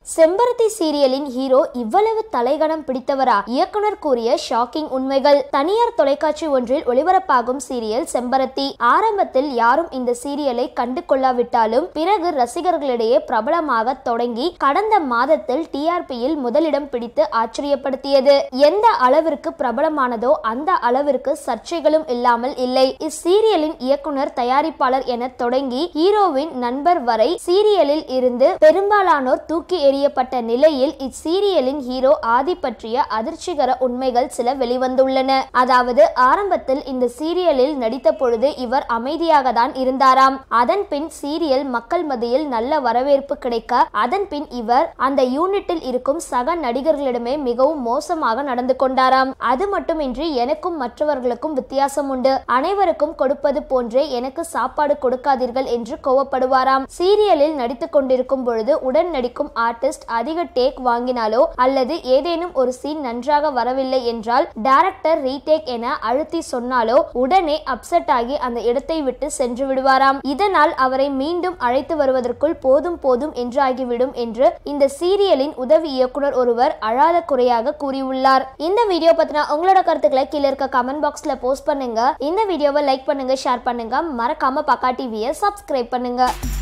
செம்பருத்தி சீரியலின் ஹீரோ இவ்வளவு தலைகணம் பிடித்தவரா இயக்குனர் கூறிய ஷாக்கிங் உண்மைகள் தனியார் தொலைக்காட்சி ஒன்றில் ஒளிபரப்பாகும் சீரியல் செம்பருத்தி ஆரம்பத்தில் யாரும் இந்த சீரியலை கண்டு கொள்ளாவிட்டாலும் பிறகு ரசிகர்களிடையே பிரபலமாக தொடங்கி கடந்த மாதத்தில் டிஆர்பியில் முதலிடம் பிடித்து ஆச்சரியப்படுத்தியது எந்த அளவிற்கு பிரபலமானதோ அந்த அளவிற்கு சர்ச்சைகளும் இல்லாமல் இல்லை இச்சீரியலின் இயக்குனர் தயாரிப்பாளர் என தொடங்கி ஹீரோவின் நண்பர் வரை சீரியலில் இருந்து பெரும்பாலானோர் தூக்கி எறியப்பட்ட நிலையில் இச்சீரியலின் ஹீரோ ஆதி பற்றிய அதிர்ச்சிகர உண்மைகள் சில வெளிவந்துள்ளன அதாவது ஆரம்பத்தில் இந்த சீரியலில் நடித்த பொழுது இவர் அமைதியாக தான் இருந்தாராம் அதன் பின் சீரியல் மக்கள் மத்தியில் நல்ல வரவேற்பு கிடைக்க அதன் பின் இவர் அந்த யூனிட்டில் இருக்கும் சக நடிகர்களிடமே மிகவும் மோசமாக நடந்து கொண்டாராம் அது மட்டுமின்றி எனக்கும் மற்றவர்களுக்கும் வித்தியாசம் உண்டு அனைவருக்கும் கொடுப்பது போன்றே எனக்கு சாப்பாடு கொடுக்காதீர்கள் என்று கோவப்படுவாராம் சீரியலில் நடித்துக் கொண்டிருக்கும் பொழுது உடன் நடிக்கும் ஆர்டிஸ்ட் அதிக டேக் வாங்கினாலோ அல்லது ஏதேனும் ஒரு சீன் நன்றாக வரவில்லை என்றால் டைரக்டர் ரீடேக் என அழுத்தி சொன்னாலோ உடனே அப்செட் ஆகி அந்த இடத்தை விட்டு சென்று விடுவாராம் இதனால் அவரை மீண்டும் அழைத்து வருவதற்குள் போதும் போதும் என்றாகிவிடும் என்று இந்த சீரியலின் உதவி இயக்குனர் ஒருவர் அழாத குறையாக கூறியுள்ளார் இந்த வீடியோ பத்தின உங்களோட கருத்துக்களை கீழே இருக்க கமெண்ட் பாக்ஸ்ல போஸ்ட் பண்ணுங்க இந்த வீடியோவை லைக் பண்ணுங்க ஷேர் பண்ணுங்க மறக்காம பக்கா டிவியை சப்ஸ்கிரைப் பண்ணுங்க